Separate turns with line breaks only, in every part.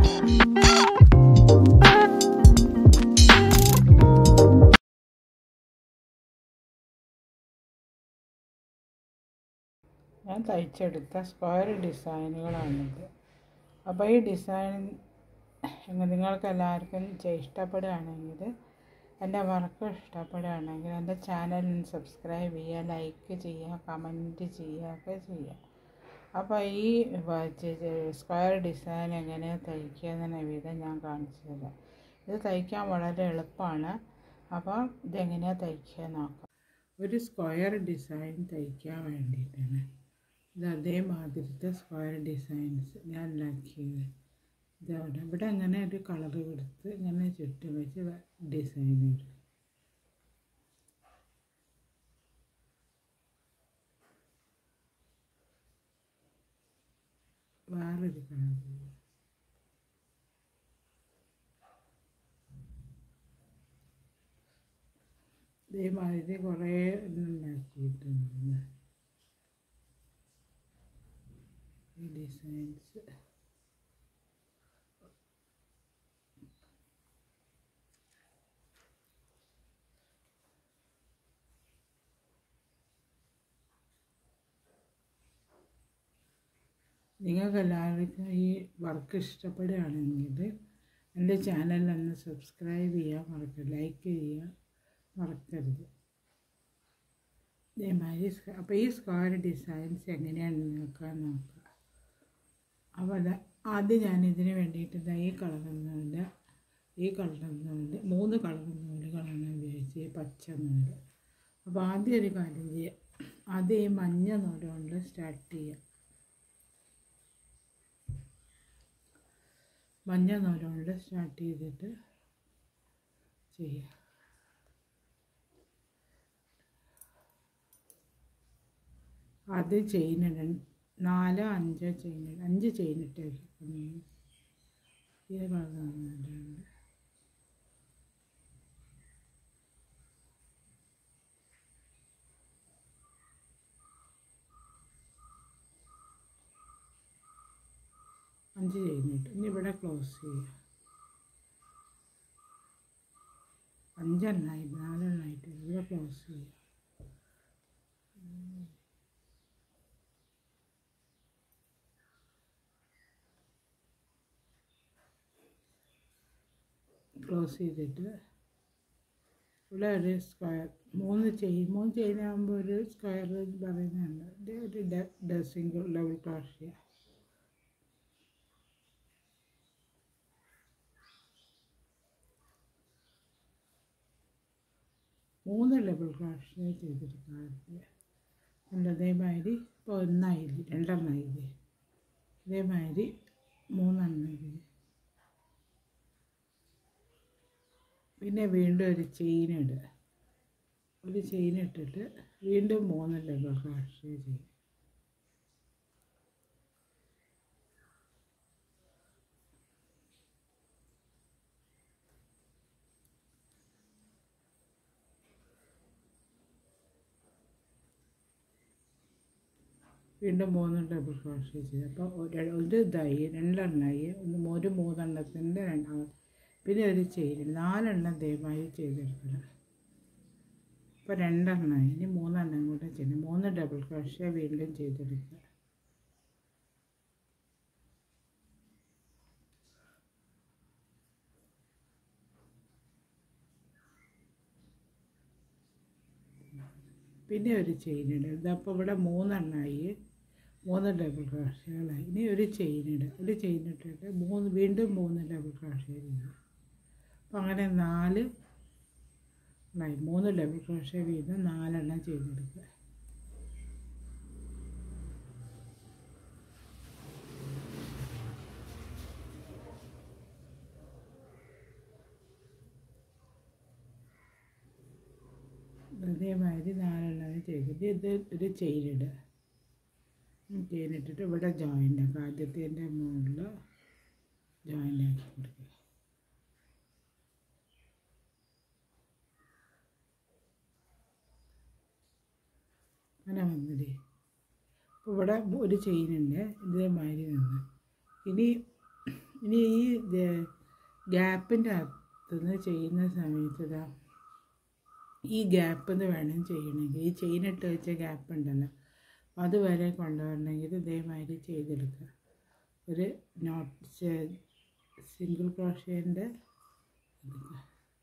ഞാൻ തയ്ച്ചെടുത്ത സ്ക്വയർ ഡിസൈനുകളാണിത് അപ്പോൾ ഈ ഡിസൈൻ നിങ്ങൾക്ക് എല്ലാവർക്കും ചെ- ഇഷ്ടപ്പെടുകയാണെങ്കിൽ എൻ്റെ വർക്ക് ഇഷ്ടപ്പെടുകയാണെങ്കിൽ എൻ്റെ ചാനൽ സബ്സ്ക്രൈബ് ചെയ്യുക ലൈക്ക് ചെയ്യുക കമൻറ്റ് ചെയ്യുക ഒക്കെ ചെയ്യുക അപ്പോൾ ഈ സ്ക്വയർ ഡിസൈൻ എങ്ങനെയാണ് തയ്ക്കുക എന്ന വിധം ഞാൻ കാണിച്ചു തരാം ഇത് തയ്ക്കാൻ വളരെ എളുപ്പമാണ് അപ്പോൾ ഇതെങ്ങനെയാണ് തയ്ക്കുക നോക്കാം ഒരു സ്ക്വയർ ഡിസൈൻ തയ്ക്കാൻ വേണ്ടിയിട്ടാണ് ഇത് അതേമാതിരത്തെ സ്ക്വയർ ഡിസൈൻസ് ഞാൻ ഉണ്ടാക്കിയത് ഇതവിടെ ഇവിടെ അങ്ങനെ ഒരു കളർ കൊടുത്ത് ഇങ്ങനെ ചുറ്റും വെച്ച് ഡിസൈൻ ഇടും വേറൊരു കളർ ഇതേമാതിരി കുറേ എണ്ണം ഉണ്ടാക്കിയിട്ടുണ്ട് ഈ ഡിസൈൻസ് നിങ്ങൾക്ക് എല്ലാവർക്കും ഈ വർക്ക് ഇഷ്ടപ്പെടുകയാണെങ്കിൽ എൻ്റെ ചാനൽ ഒന്ന് സബ്സ്ക്രൈബ് ചെയ്യാൻ മറക്കരുത് ലൈക്ക് ചെയ്യുക മറക്കരുത് ഇതേമാതിരി സ്ക്വ- അപ്പോൾ ഈ സ്ക്വയർ ഡിസൈൻസ് എങ്ങനെയാണെന്ന് നോക്കാൻ നോക്കുക അപ്പോൾ അത് ആദ്യം ഞാൻ ഇതിന് വേണ്ടിയിട്ട് ദാ ഈ കളർ നൂല് ഈ കളർ നൂല് മൂന്ന് കളർ നൂലുകളാണ് ഉപയോഗിച്ചത് ഈ പച്ച നൂല് അപ്പോൾ ആദ്യം ഒരു കാര്യം ചെയ്യുക ആദ്യം ഈ മഞ്ഞ നൂല് കൊണ്ട് സ്റ്റാർട്ട് ചെയ്യുക മഞ്ഞ നൂല് കൊണ്ട് സ്റ്റാർട്ട് ചെയ്തിട്ട് ചെയ്യുക അത് ചെയിനിടൻ നാലോ അഞ്ചോ ചെയിൻ അഞ്ച് ചെയിൻ ഇട്ടേക്കും ഈ ഭാഗം അഞ്ച് ചെയിൻ ഇട്ടു ഇനി ഇവിടെ ക്ലോസ് ചെയ്യുക അഞ്ചെണ്ണായി നാലെണ്ണായിട്ട് ഇവിടെ ക്ലോസ് ചെയ്യുക ക്ലോസ് ചെയ്തിട്ട് ഇവിടെ ഒരു സ്ക്വയർ മൂന്ന് ചെയിൻ മൂന്ന് ചെയിൻ ആകുമ്പോൾ ഒരു സ്ക്വയർ പറയുന്നുണ്ട് ഇത് ഒരു ഡ സിംഗിൾ ലെവൽ ക്രോസ് ചെയ്യുക മൂന്ന് ലെവൽ ക്രോസ് ചെയ്തെടുക്കാറുണ്ട് ഉണ്ട് അതേമാതിരി ഇപ്പോൾ ഒന്നായില്ലേ രണ്ടെണ്ണമായില്ലേ അതേമാതിരി മൂന്നെണ്ണമായില്ലേ പിന്നെ വീണ്ടും ഒരു ചെയിൻ ഇടുക ഒരു ചെയിൻ ഇട്ടിട്ട് വീണ്ടും മൂന്ന് ലെവൽ ക്രോസ് ചെയ്യും വീണ്ടും മൂന്ന് ഡബിൾ ക്രോഷ്യ ചെയ്ത് അപ്പോൾ ഒരു ഒരു ഇതായി രണ്ടെണ്ണമായി ഒന്ന് ഒരു മൂന്നെണ്ണത്തിൻ്റെ രണ്ടാമത് പിന്നെ ഒരു ചെയിൻ നാലെണ്ണം ദയവായി ചെയ്തെടുക്കണം ഇപ്പോൾ രണ്ടെണ്ണമായി ഇനി മൂന്നെണ്ണം കൂടെ ചെയ്യണം മൂന്ന് ഡബിൾ ക്രോഷ്യ വീണ്ടും ചെയ്തെടുക്കുക പിന്നെ ഒരു ചെയിൻ ഇടുക ഇതപ്പോൾ ഇവിടെ മൂന്നെണ്ണമായി മൂന്ന് ഡബിൾ ക്രോഷ്യകളായി ഇനി ഒരു ചെയിൻ ഇടുക ഒരു ചെയിൻ ഇട്ടിട്ട് മൂന്ന് വീണ്ടും മൂന്ന് ഡബിൾ ക്രോഷ്യ ചെയ്യുക അപ്പോൾ അങ്ങനെ നാല് ആയി മൂന്ന് ഡബിൾ ക്രോഷ്യ വീതം നാലെണ്ണം ചെയ്തെടുക്കുക അതേമാതിരി നാലെണ്ണം ചെയ്തിട്ട് ഇത് ഒരു ചെയിൻ ഇടുക ചെയിൻ ഇട്ടിട്ട് ഇവിടെ ജോയിൻ്റ് ആക്കുക ആദ്യത്തേൻ്റെ മുകളിൽ ജോയിൻ്റ് ആക്കി കൊടുക്കുക അങ്ങനെ വന്നില്ലേ അപ്പോൾ ഇവിടെ ഒരു ചെയിനുണ്ട് ഇതേമാതിരി നിന്ന് ഇനി ഇനി ഈ ഗ്യാപ്പിൻ്റെ അകത്തുനിന്ന് ചെയ്യുന്ന സമയത്ത് ഇതാ ഈ ഗ്യാപ്പിൽ നിന്ന് വേണം ചെയ്യണമെങ്കിൽ ഈ ചെയിനിട്ട് വെച്ച ഗ്യാപ്പ് ഉണ്ടല്ലോ അതുവരെ കൊണ്ടുവരണമെങ്കിൽ ഇതേമാതിരി ചെയ്തെടുക്കുക ഒരു നോട്ട് സിംഗിൾ ക്രോഷ്യേൻ്റെ എടുക്കുക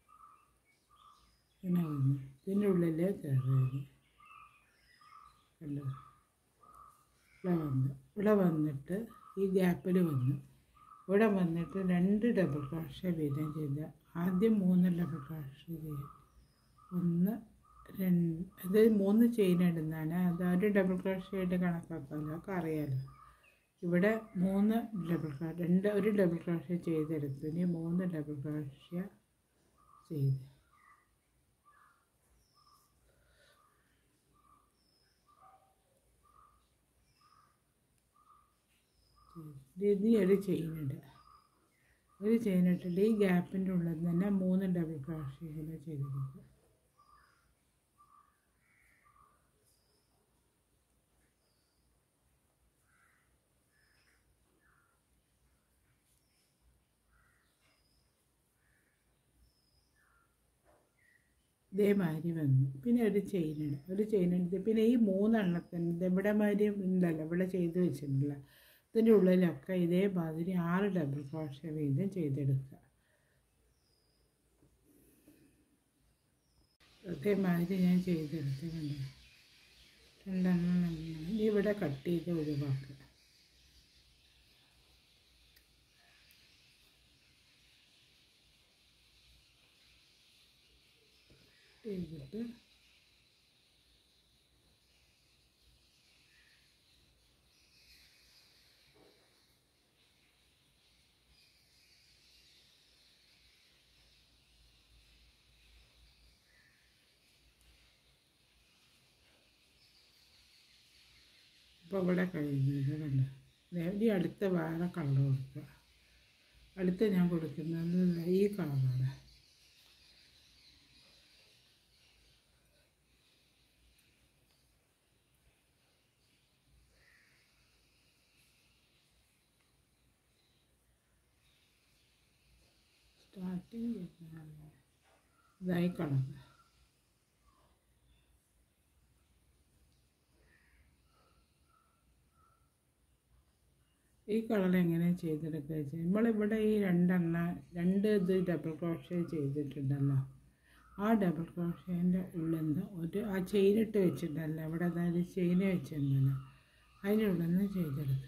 ഇങ്ങനെ വന്നു ഇതിൻ്റെ ഉള്ളിൽ കയറുക കണ്ടോ ഇവിടെ വന്നു ഇവിടെ വന്നിട്ട് ഈ ഗ്യാപ്പിൽ വന്നു ഇവിടെ വന്നിട്ട് രണ്ട് ഡബിൾ ക്രോഷ്യ വീതം ചെയ്ത് ആദ്യം മൂന്ന് ഡബിൾ ക്രോഷ്യ ചെയ്യും ഒന്ന് രണ്ട് അത് മൂന്ന് ചെയിൻ ഇടുന്നതാണ് അത് ഒരു ഡബിൾ ക്രോഷ്യായിട്ട് കണക്കാക്കാമല്ലോ ഒക്കെ അറിയാമല്ലോ ഇവിടെ മൂന്ന് ഡബിൾ ക്രോഷ്യ രണ്ട് ഒരു ഡബിൾ ക്രോഷ്യ ചെയ്തെടുത്തു ഇനി മൂന്ന് ഡബിൾ ക്രോഷ്യ ചെയ്ത് ഇനി ഒരു ചെയിൻ ഇടുക ഒരു ചെയിൻ ഇട്ടിട്ട് ഈ ഗ്യാപ്പിൻ്റെ ഉള്ളിൽ തന്നെ മൂന്ന് ഡബിൾ ക്രോഷ്യ ഇങ്ങനെ ചെയ്തെടുക്കുക ഇതേമാതിരി വന്നു പിന്നെ ഒരു ചെയിൻ ഇടും ഒരു ചെയിൻ എടുത്ത് പിന്നെ ഈ മൂന്നെണ്ണത്തിന് ഇത് ഇവിടെ മാതിരി ഉണ്ടല്ലോ ഇവിടെ ചെയ്ത് വെച്ചിട്ടുണ്ടല്ലോ ഇതിൻ്റെ ഉള്ളിലൊക്കെ ഇതേമാതിരി ആറ് ഡബിൾ ക്രോഷ്യ വീതം ചെയ്തെടുക്കുക അതേമാതിരി ഞാൻ ചെയ്തെടുത്തിട്ടുണ്ട് രണ്ടെണ്ണം രണ്ടെണ്ണം ഇനി ഇവിടെ കട്ട് ചെയ്ത് ഒഴിവാക്കുക ചെയ്തിട്ട് ഇപ്പോൾ ഇവിടെ കഴിഞ്ഞത് കണ്ടോ ഇനി അടുത്ത വേറെ കളർ കൊടുക്കുക അടുത്ത ഞാൻ കൊടുക്കുന്നത് ഈ കളറാണ് സ്റ്റാർട്ടിങ് ഇതായി കളർ ഈ കളർ എങ്ങനെ ചെയ്തെടുക്കുക വെച്ചാൽ നമ്മളിവിടെ ഈ രണ്ടെണ്ണ രണ്ട് ഇത് ഡബിൾ ക്രോഷ്യ ചെയ്തിട്ടുണ്ടല്ലോ ആ ഡബിൾ ക്രോഷ്യേൻ്റെ ഉള്ളിൽ നിന്ന് ഒരു ആ ചെയിനിട്ട് വെച്ചിട്ടുണ്ടല്ലോ ഇവിടെ അതായത് ചെയിൻ വെച്ചിട്ടുണ്ടല്ലോ അതിൻ്റെ ഉള്ളിൽ നിന്ന് ചെയ്തെടുക്കുക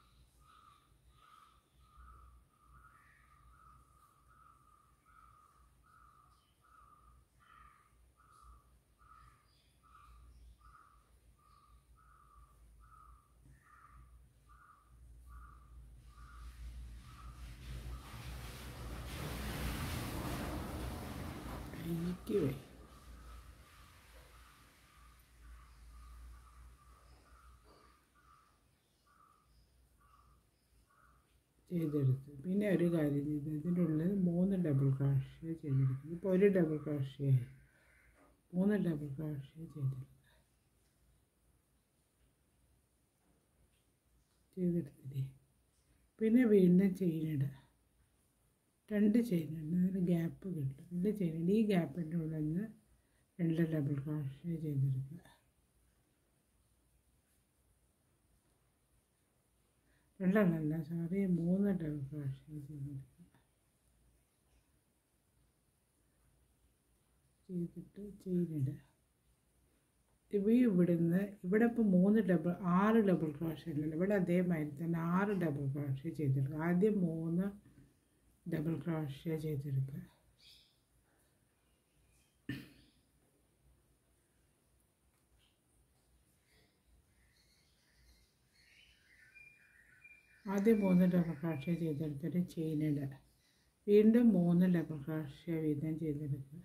എനിക്ക് വയ്യ ചെയ്തെടുത്തു പിന്നെ ഒരു കാര്യം ചെയ്തു ഇതിൻ്റെ ഉള്ളിൽ മൂന്ന് ഡബിൾ ക്രോഷ്യ ചെയ്തെടുത്തു ഇപ്പോൾ ഒരു ഡബിൾ ക്രോഷ്യായി മൂന്ന് ഡബിൾ ക്രോഷ്യ ചെയ്തെടുത്തു ചെയ്തെടുത്തില്ലേ പിന്നെ വീണ്ടും ചെയിനിടുക രണ്ട് ചെയിനുണ്ട് ഒരു ഗ്യാപ്പ് കിട്ടും രണ്ട് ചെയിനുണ്ട് ഈ ഗ്യാപ്പിൻ്റെ ഉള്ളിൽ നിന്ന് രണ്ട് ഡബിൾ ക്രോഷ്യ ചെയ്തെടുക്കുക രണ്ടെണ്ണമല്ല സോറി മൂന്ന് ഡബിൾ ക്രോഷ്യ ചെയ്തെടുക്കുക ചെയ്തിട്ട് ചെയിനിടുക ഇവ ഇവിടുന്ന് ഇവിടെ ഇപ്പോൾ മൂന്ന് ഡബിൾ ആറ് ഡബിൾ ക്രോഷ്യ ഉണ്ടല്ലോ ഇവിടെ അതേമാതിരി തന്നെ ആറ് ഡബിൾ ക്രോഷ്യ ചെയ്തെടുക്കുക ആദ്യം മൂന്ന് ഡബിൾ ക്രോഷ്യ ചെയ്തെടുക്കുക ആദ്യം മൂന്ന് ഡബിൾ ക്രോഷ്യ ചെയ്തെടുത്തിട്ട് ചെയിനിടുക വീണ്ടും മൂന്ന് ഡബിൾ ക്രോഷ്യ വീതം ചെയ്തെടുക്കുക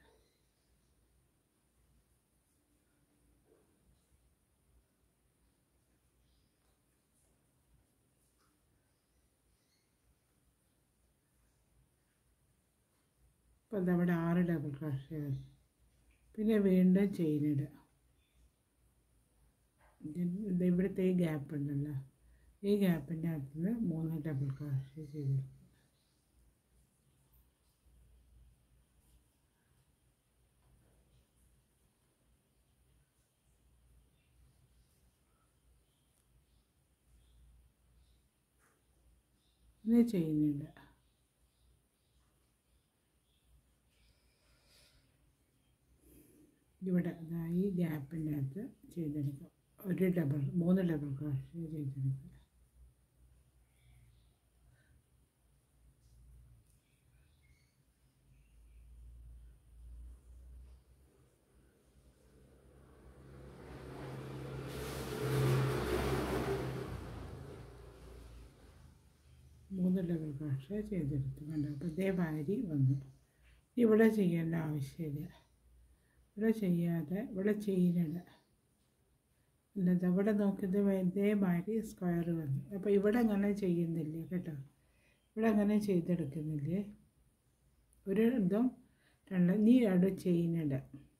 അപ്പോൾ അതവിടെ ആറ് ഡബിൾ ക്രോഷ്യ വരും പിന്നെ വീണ്ടും ചെയിനിടുക ഇത് ഇവിടുത്തെ ഈ ഗ്യാപ്പ് ഉണ്ടല്ലോ ഈ ഗ്യാപ്പിൻ്റെ അകത്ത് നിന്ന് മൂന്ന് ഡബിൾ ക്രോഷ്യ ചെയ്തെടുക്കുക പിന്നെ ചെയ്യുന്നുണ്ട് ഇവിടെ ദാ ഈ ഗ്യാപ്പിൻ്റെ അകത്ത് ചെയ്തെടുക്കുക ഒരു ഡബിൾ മൂന്ന് ഡബിൾ ക്രോഷേ ചെയ്തെടുക്കുക മൂന്ന് ഡബിൾ ക്രോഷേ ചെയ്തെടുത്തു കണ്ടോ അപ്പോൾ ഇതേ മാതിരി വന്നു ഇവിടെ ചെയ്യേണ്ട ആവശ്യമില്ല ഇവിടെ ചെയ്യാതെ ഇവിടെ ചെയ്യുന്നില്ല അല്ലാതെ ഇവിടെ നോക്കിയത് ഇതേമാതിരി സ്ക്വയർ വന്നു അപ്പോൾ ഇവിടെ അങ്ങനെ ചെയ്യുന്നില്ല കേട്ടോ ഇവിടെ അങ്ങനെ ചെയ്തെടുക്കുന്നില്ലേ ഒരു ഇതും രണ്ട് നീ അവിടെ ചെയ്യുന്നില്ല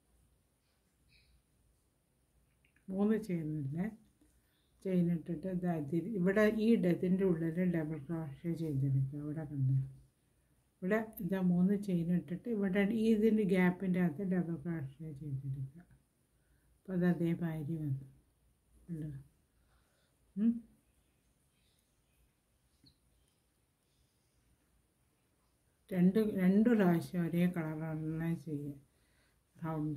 മൂന്ന് ചെയ്യുന്നില്ല ചെയിനിട്ടിട്ട് ഇതാ ഇതിൽ ഇവിടെ ഈ ഡതിൻ്റെ ഉള്ളിൽ ഡബിൾ ക്രോഷേ ചെയ്തെടുക്കുക ഇവിടെ കണ്ടു ഇവിടെ ഇതാ മൂന്ന് ചെയിൻ ഇട്ടിട്ട് ഇവിടെ ഈ ഇതിൻ്റെ ഗ്യാപ്പിൻ്റെ അകത്ത് ഡബിൾ ക്രോഷേ ചെയ്തെടുക്കുക അപ്പോൾ അത് അതേമാതിരി വന്നു ഉണ്ടോ ഉം. രണ്ട് രണ്ട് പ്രാവശ്യം ഒരേ കളറാണ് ചെയ്യുക റൗണ്ട്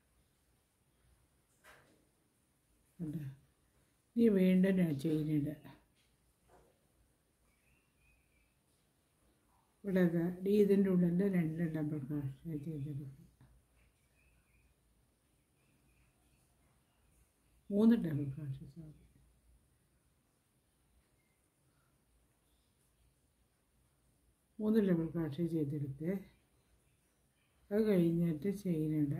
കണ്ടോ ഈ വീണ്ടും ചെയിനിടുക ഇവിടെ ദാ ഈ ഇതിൻ്റെ ഉള്ളിൽ രണ്ട് ഡബിൾ ക്രോഷേ ചെയ്തെടുക്കുക മൂന്ന് ഡബിൾ ക്രോഷേ സോറി മൂന്ന് ഡബിൾ ക്രോഷേ ചെയ്തെടുത്ത് അത് കഴിഞ്ഞിട്ട് ചെയിനിടുക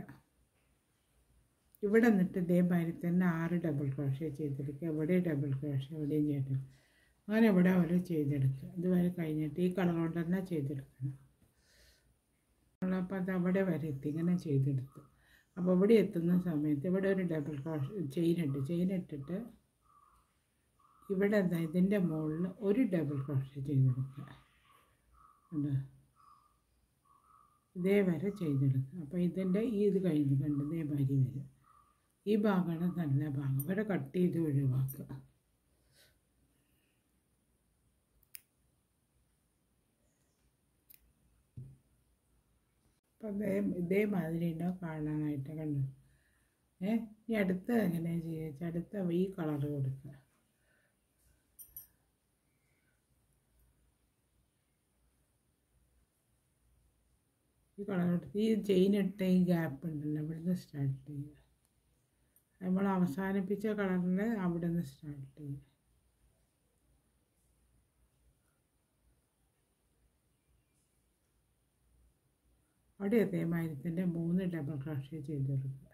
ഇവിടെ നിന്നിട്ട് ഇതേമാതിരി തന്നെ ആറ് ഡബിൾ ക്രോഷേ ചെയ്തെടുക്കുക ഇവിടെ ഡബിൾ ക്രോഷേ എവിടെയും ചെയ്തെടുക്കുക അങ്ങനെ ഇവിടെ അവരെ ചെയ്തെടുക്കുക ഇതുവരെ കഴിഞ്ഞിട്ട് ഈ കളർ കൊണ്ട് തന്നെ ചെയ്തെടുക്കണം അപ്പോൾ അത് അവിടെ വരെ എത്തി ഇങ്ങനെ ചെയ്തെടുത്തു അപ്പോൾ ഇവിടെ എത്തുന്ന സമയത്ത് ഇവിടെ ഒരു ഡബിൾ ക്രോഷ് ചെയിൻ ഇട്ട് ചെയിൻ ഇട്ടിട്ട് ഇവിടെ എന്താ ഇതിൻ്റെ മുകളിൽ ഒരു ഡബിൾ ക്രോഷ് ചെയ്തെടുക്കുക ഉണ്ട് ഇതേ വരെ ചെയ്തെടുക്കുക അപ്പോൾ ഇതിൻ്റെ ഈ ഇത് കഴിഞ്ഞ് കണ്ട് ഇതേ വരി വരും ഈ ഭാഗമാണ് നല്ല ഭാഗം ഇവിടെ കട്ട് ചെയ്ത് ഒഴിവാക്കുക അപ്പം അതേ ഇതേമാതിരി ഉണ്ടാവും കാണാനായിട്ട് കണ്ടു ഏ ഈ അടുത്ത എങ്ങനെയാണ് ചെയ്യുക വെച്ചാൽ അടുത്ത ഈ കളർ കൊടുക്കുക ഈ കളർ കൊടുത്ത് ഈ ചെയിൻ ഇട്ട ഈ ഗ്യാപ്പ് ഉണ്ടല്ലോ ഇവിടുന്ന് സ്റ്റാർട്ട് ചെയ്യുക നമ്മൾ അവസാനിപ്പിച്ച കളറിൽ അവിടെ നിന്ന് സ്റ്റാർട്ട് ചെയ്യുക അവിടെ അതേമാതിരി തന്നെ മൂന്ന് ഡബിൾ ക്രോഷേ ചെയ്ത് കൊടുക്കുക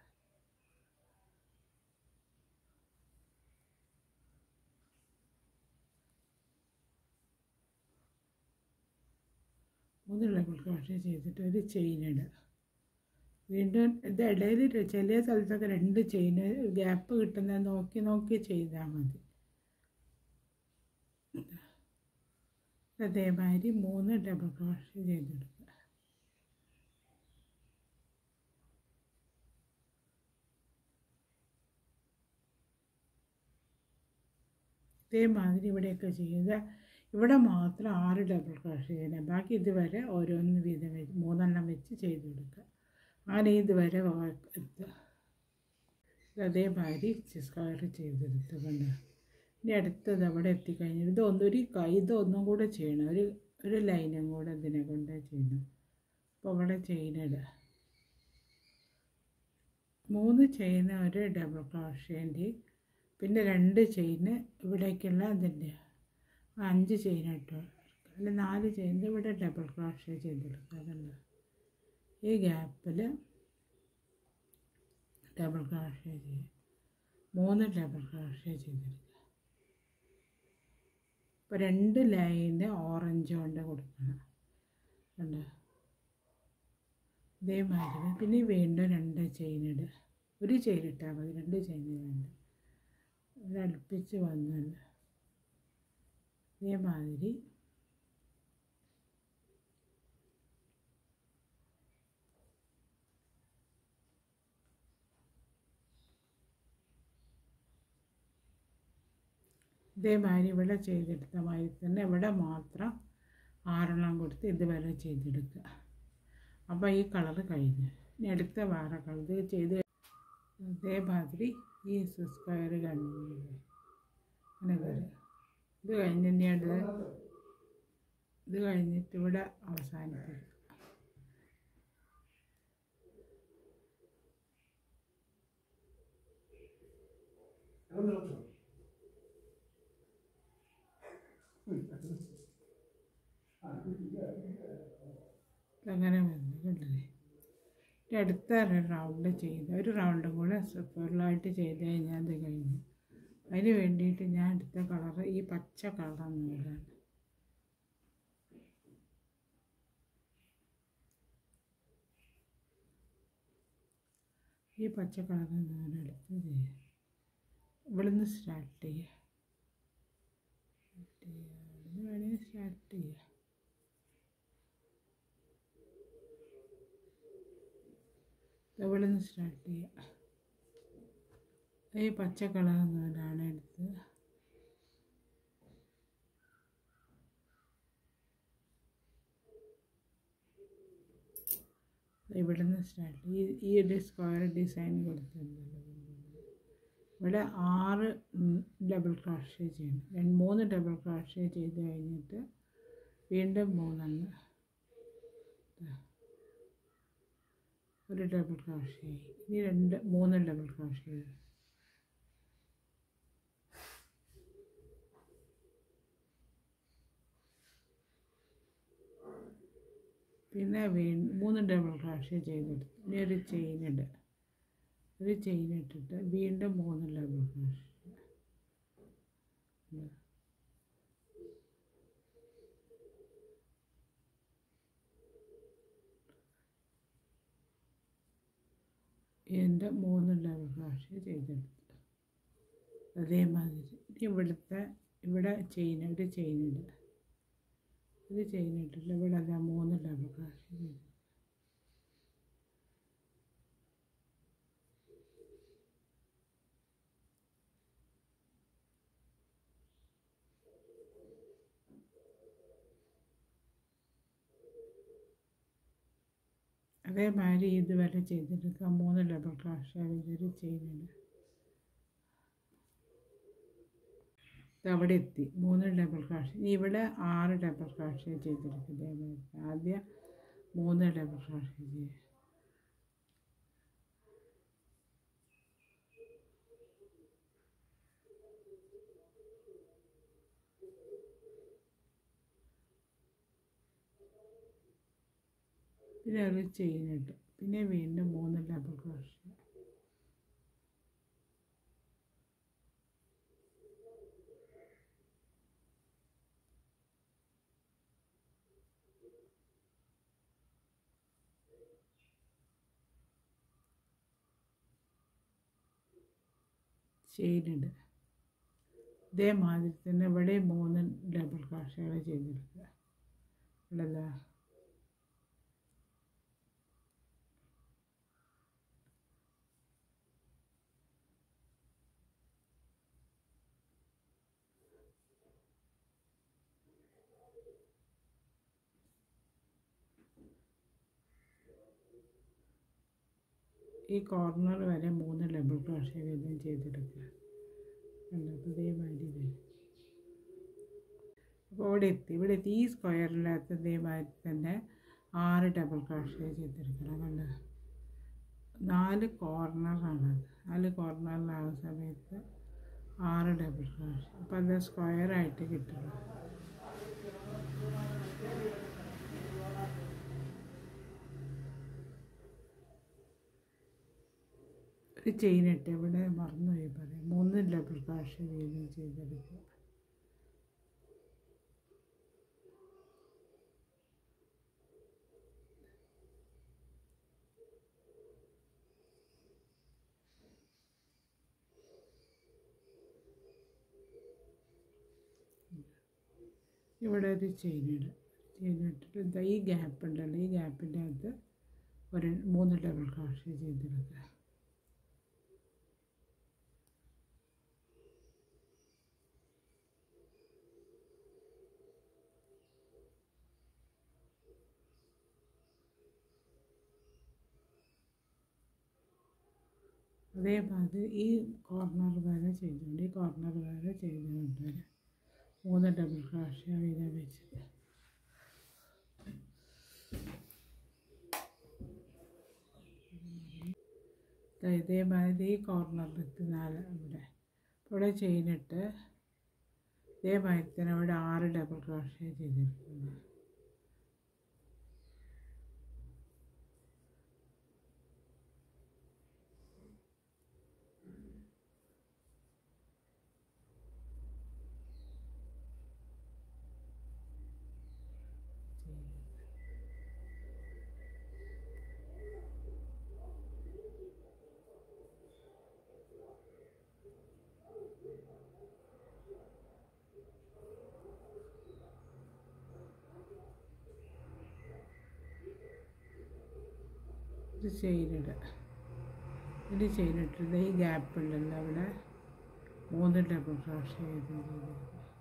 മൂന്ന് ഡബിൾ ക്രോഷേ ചെയ്തിട്ട് ഒരു ചെയിൻ ഇടുക വീണ്ടും ഇത് ഇടയിൽ ചില സ്ഥലത്തൊക്കെ രണ്ട് ചെയിൻ ഗ്യാപ്പ് കിട്ടുന്നത് നോക്കി നോക്കി ചെയ്താൽ മതി അതേമാതിരി മൂന്ന് ഡബിൾ ക്രോഷേ ചെയ്തെടുക്കുക ഇതേമാതിരി ഇവിടെയൊക്കെ ചെയ്യുക ഇവിടെ മാത്രം ആറ് ഡബിൾ ക്രോഷ് ചെയ്യണം ബാക്കി ഇതുവരെ ഓരോന്ന് വീതം വെച്ച് മൂന്നെണ്ണം വെച്ച് ചെയ്ത് കൊടുക്കുക അങ്ങനെ ഇതുവരെ വ- എത്തുക ഇത് അതേമാതിരി സ്ക്വയർ ചെയ്തെടുത്ത് കണ്ട ഇനി അടുത്തത് അവിടെ എത്തിക്കഴിഞ്ഞാൽ ഇതൊന്നും ഒരു കൈ ഇതൊന്നും കൂടെ ചെയ്യണം ഒരു ഒരു ലൈനും കൂടെ ഇതിനെ കൊണ്ട് ചെയ്യണം അപ്പോൾ അവിടെ ചെയിനിടുക മൂന്ന് ചെയിന് ഒരു ഡബിൾ ക്രോഷേൻ്റെ പിന്നെ രണ്ട് ചെയിന് ഇവിടേക്കുള്ള അതിൻ്റെ അഞ്ച് ചെയിൻ ഇട്ടു അല്ല നാല് ചെയിൻ ഇവിടെ ഡബിൾ ക്രോഷേ ചെയ്തെടുക്കുക അതുണ്ട് ഈ ഗ്യാപ്പിൽ ഡബിൾ ക്രോഷേ ചെയ്യുക മൂന്ന് ഡബിൾ ക്രോഷേ ചെയ്തെടുക്കുക ഇപ്പോൾ രണ്ട് ലൈന് ഓറഞ്ച് കൊണ്ട് കൊടുക്കണം കണ്ടോ ഇതേമാതിരി പിന്നെ വീണ്ടും രണ്ട് ചെയിൻ ഇടുക ഒരു ചെയിൻ ഇട്ടാൽ മതി രണ്ട് ചെയിൻ വേണ്ട ഇത് അടുപ്പിച്ച് വന്നല്ലോ ഇതേമാതിരി ഇതേമാതിരി ഇവിടെ ചെയ്തെടുത്ത മാതിരി തന്നെ ഇവിടെ മാത്രം ആറെണ്ണം കൊടുത്ത് ഇതുവരെ ചെയ്തെടുക്കുക അപ്പോൾ ഈ കളറ് കഴിഞ്ഞു ഇനി അടുത്ത വേറെ കളർ ഇത് ചെയ്ത് ഇതേമാതിരി ഈ സ്ക്വയർ കഴിഞ്ഞു അങ്ങനെ വരും ഇത് കഴിഞ്ഞ് ഇനി അടുത്ത് ഇത് കഴിഞ്ഞിട്ട് ഇവിടെ അവസാനിപ്പിക്കും അങ്ങനെ വന്നു കണ്ടില്ലേ ഇനി അടുത്ത ഒരു റൗണ്ട് ചെയ്ത് ഒരു റൗണ്ടും കൂടെ ഫുള്ളായിട്ട് ചെയ്ത് കഴിഞ്ഞാൽ അത് കഴിഞ്ഞു അതിന് വേണ്ടിയിട്ട് ഞാൻ അടുത്ത കളറ് ഈ പച്ച കളർ നൂലാണ് ഈ പച്ച കളർ നൂലെടുത്ത് ചെയ്യാം ഇവിടുന്ന് സ്റ്റാർട്ട് ചെയ്യുക സ്റ്റാർട്ട് ചെയ്യുക ഇവിടുന്ന് വേണമെങ്കിൽ സ്റ്റാർട്ട് ചെയ്യുക ഇവിടെ നിന്ന് സ്റ്റാർട്ട് ചെയ്യുക ഈ പച്ച കളർ നൂലാണ് എടുത്ത് ഇവിടെ നിന്ന് സ്റ്റാർട്ട് ഈ ഈ ഒരു സ്ക്വയർ ഡിസൈൻ കൊടുത്തിട്ടുണ്ടല്ലോ ഇവിടെ ആറ് ഡബിൾ ക്രോഷ്യ ചെയ്യണം രണ്ട് മൂന്ന് ഡബിൾ ക്രോഷ്യ ചെയ്ത് കഴിഞ്ഞിട്ട് വീണ്ടും മൂന്നെണ്ണം ദാ. ഒരു ഡബിൾ ക്രോഷ്യ ഇനി രണ്ട് മൂന്ന് ഡബിൾ ക്രോഷ്യ പിന്നെ വീ മൂന്ന് ഡബിൾ ക്രോഷ്യ ചെയ്തെടുത്തു ഇനി ഒരു ചെയിൻ ഇടുക ഒരു ചെയിൻ ഇട്ടിട്ട് വീണ്ടും മൂന്ന് ഡബിൾ ക്രോഷ്യ ഇതിൻ്റെ മൂന്ന് ഡബിൾ ക്രോഷ്യ ചെയ്തെടുത്തു അതേമാതിരി ഇനി ഇവിടുത്തെ ഇവിടെ ചെയിൻ ഒരു ചെയിൻ ഇടുക ഒരു ചെയിൻ ഇട്ടിട്ട് ഇവിടെ അതാ മൂന്ന് ഡബിൾ ക്രോഷ്യ ചെയ്തു അതേമാതിരി ഇതുവരെ ചെയ്തെടുക്കുക മൂന്ന് ഡബിൾ ക്രോഷ്യ ഇതൊരു ചെയിനുണ്ട് അവിടെ എത്തി മൂന്ന് ഡബിൾ ക്രോഷ്യ ഇനി ഇവിടെ ആറ് ഡബിൾ ക്രോഷ്യ ചെയ്തെടുക്കുക ഇതേമാതിരി ആദ്യം മൂന്ന് ഡബിൾ ക്രോഷ്യ ചെയ്യുക പിന്നെ ഒരു ചെയിൻ ഇട്ടു പിന്നെ വീണ്ടും മൂന്ന് ഡബിൾ ക്രോഷ്യ ചെയിനിട് ഇതേമാതിരി തന്നെ ഇവിടെ മൂന്ന് ഡബിൾ ക്രോഷ്യകൾ ചെയ്തെടുക്കുക ഇവിടെ ഈ കോർണർ വരെ മൂന്ന് ഡബിൾ ക്രോഷ്യ വീതം ചെയ്തെടുക്കുക കണ്ടോ അപ്പോൾ ഇതേമാതിരി വരും അപ്പോൾ ഇവിടെ എത്തി ഇവിടെ എത്തി ഈ സ്ക്വയറിനകത്ത് ഇതേമാതിരി തന്നെ ആറ് ഡബിൾ ക്രോഷ്യ ചെയ്തെടുക്കണം കണ്ടോ നാല് കോർണറാണത് നാല് കോർണറിലാകുന്ന സമയത്ത് ആറ് ഡബിൾ ക്രോഷ്യ അപ്പോൾ അത് സ്ക്വയറായിട്ട് കിട്ടുള്ളൂ ഒരു ചെയിൻ ഇട്ട് ഇവിടെ മറന്നുപോയി പറയാം മൂന്ന് ഡബിൾ ക്രോഷ്യ വീതം ചെയ്തെടുക്കുക ഇവിടെ ഒരു ചെയിൻ ഇടുക ചെയിൻ ഇട്ടിട്ട് ഇതാ ഈ ഗ്യാപ്പ് ഉണ്ടല്ലോ ഈ ഗ്യാപ്പിൻ്റെ അകത്ത് ഒരു മൂന്ന് ഡബിൾ ക്രോഷ്യ ചെയ്തെടുക്കുക അതേമാതിരി ഈ കോർണർ വരെ ചെയ്തുകൊണ്ട് ഈ കോർണർ വരെ ചെയ്തുകൊണ്ട് മൂന്ന് ഡബിൾ ക്രോഷ്യ വീതം വെച്ചിട്ട് ദാ ഇതേമാതിരി ഈ കോർണറിലെത്തി നാല് ഇവിടെ ഇവിടെ ചെയിനിട്ട് ഇതേമാതിരി തന്നെ ഇവിടെ ആറ് ഡബിൾ ക്രോഷ്യ ചെയ്തിരിക്കുന്നു ഇത് ചെയിനിടുക ഇത് ചെയിനിട്ടിട്ട് ഈ ഗ്യാപ്പ് ഉണ്ടല്ലോ അവിടെ മൂന്ന് ഡബിൾ ക്രോഷ്യ ചെയ്ത് ചെയ്തിരിക്കുക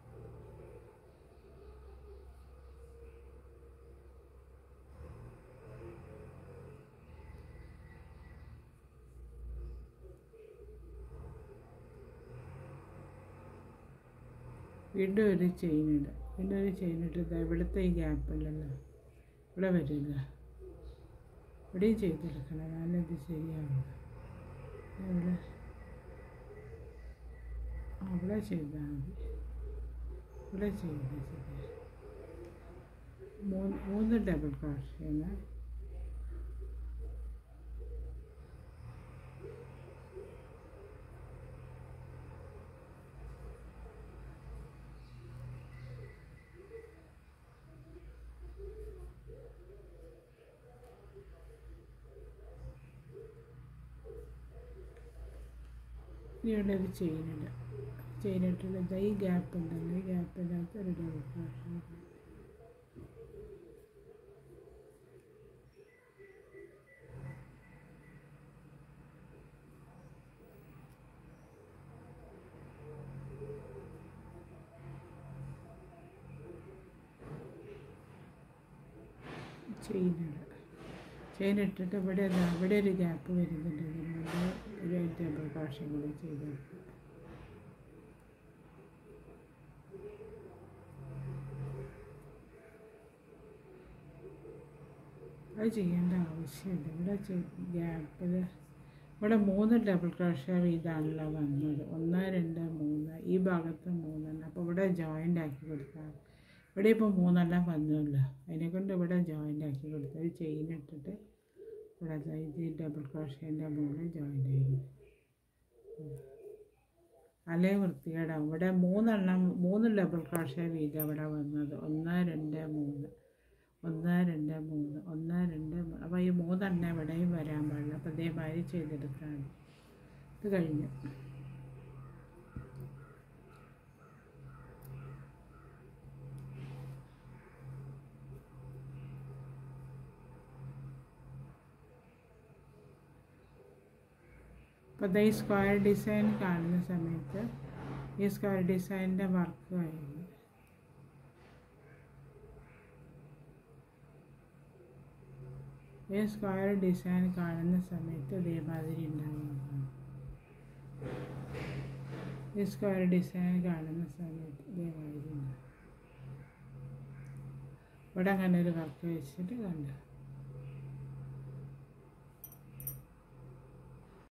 വീണ്ടും ഒരു ചെയിൻ ഇടുക വീണ്ടും ഒരു ചെയിൻ ഇട്ടിട്ട് ഇവിടുത്തെ ഈ ഗ്യാപ്പ് ഉണ്ടല്ലോ ഇവിടെ വരില്ല ഇവിടെയും ചെയ്തെടുക്കണം ഞാനിത് ശരിയാവില്ല ഇവിടെ അവിടെ ചെയ്താൽ മതി ഇവിടെ ചെയ്ത് ശരി മൂന്ന് മൂന്ന് ഡബിൾ ക്രോഷ്യാണ് ഇവിടെ ഒരു ചെയിനില്ല ചെയിനിട്ടില്ല ഇതാ ഈ ഗ്യാപ്പ് ഉണ്ടല്ലോ ഈ ഗ്യാപ്പിനകത്ത് ഒരു ഡബിൾ ക്രോഷ്യ ചെയിനിടുക ചെയിൻ ഇട്ടിട്ട് ഇവിടെ ദാ ഇവിടെ ഒരു ഗ്യാപ്പ് വരുന്നുണ്ട് ഇതിനുള്ളിൽ ഒരു ഡബിൾ ക്രോഷ്യ കൂടി ചെയ്തെടുക്കുക അത് ചെയ്യേണ്ട ആവശ്യമില്ല ഇവിടെ ഗ്യാപ്പിൽ ഇവിടെ മൂന്ന് ഡബിൾ ക്രോഷ്യ വീതമാണല്ലോ വന്നത് ഒന്ന് രണ്ട് മൂന്ന് ഈ ഭാഗത്ത് മൂന്നെണ്ണം അപ്പോൾ ഇവിടെ ജോയിൻ്റ് ആക്കി കൊടുക്കാം ഇവിടെ ഇപ്പോൾ മൂന്നെണ്ണം വന്നല്ലോ അതിനെ കൊണ്ട് ഇവിടെ ജോയിൻ്റ് ആക്കി കൊടുത്തു ഒരു ചെയിൻ ഇട്ടിട്ട് ഇവിടെ ദാ ഇത് ഡബിൾ ക്രോഷ്യേൻ്റെ മുകളിൽ ജോയിൻ്റ് ആയി അല്ലേ വൃത്തികേടാവും ഇവിടെ മൂന്നെണ്ണം മൂന്ന് ഡബിൾ ക്രോഷ്യ വീതം ഇവിടെ വന്നത് ഒന്ന് രണ്ട് മൂന്ന് ഒന്ന് രണ്ട് മൂന്ന് ഒന്ന് രണ്ട് മൂന്ന് അപ്പോൾ ഈ മൂന്നെണ്ണം ഇവിടെയും വരാൻ പാടില്ല അപ്പോൾ ഇതേമാതിരി ചെയ്തെടുക്കുകയാണ് ഇത് കഴിഞ്ഞു അപ്പോൾ ദേ ഈ സ്ക്വയർ ഡിസൈൻ കാണുന്ന സമയത്ത് ഈ സ്ക്വയർ ഡിസൈനിൻ്റെ വർക്ക് കഴിഞ്ഞു ഈ സ്ക്വയർ ഡിസൈൻ കാണുന്ന സമയത്ത് ഇതേമാതിരി ഉണ്ടാകുന്നതാണ് ഈ സ്ക്വയർ ഡിസൈൻ കാണുന്ന സമയത്ത് ഇതേമാതിരി ഉണ്ടാകും ഇവിടെ അങ്ങനെ ഒരു വർക്ക് വെച്ചിട്ട് കണ്ടു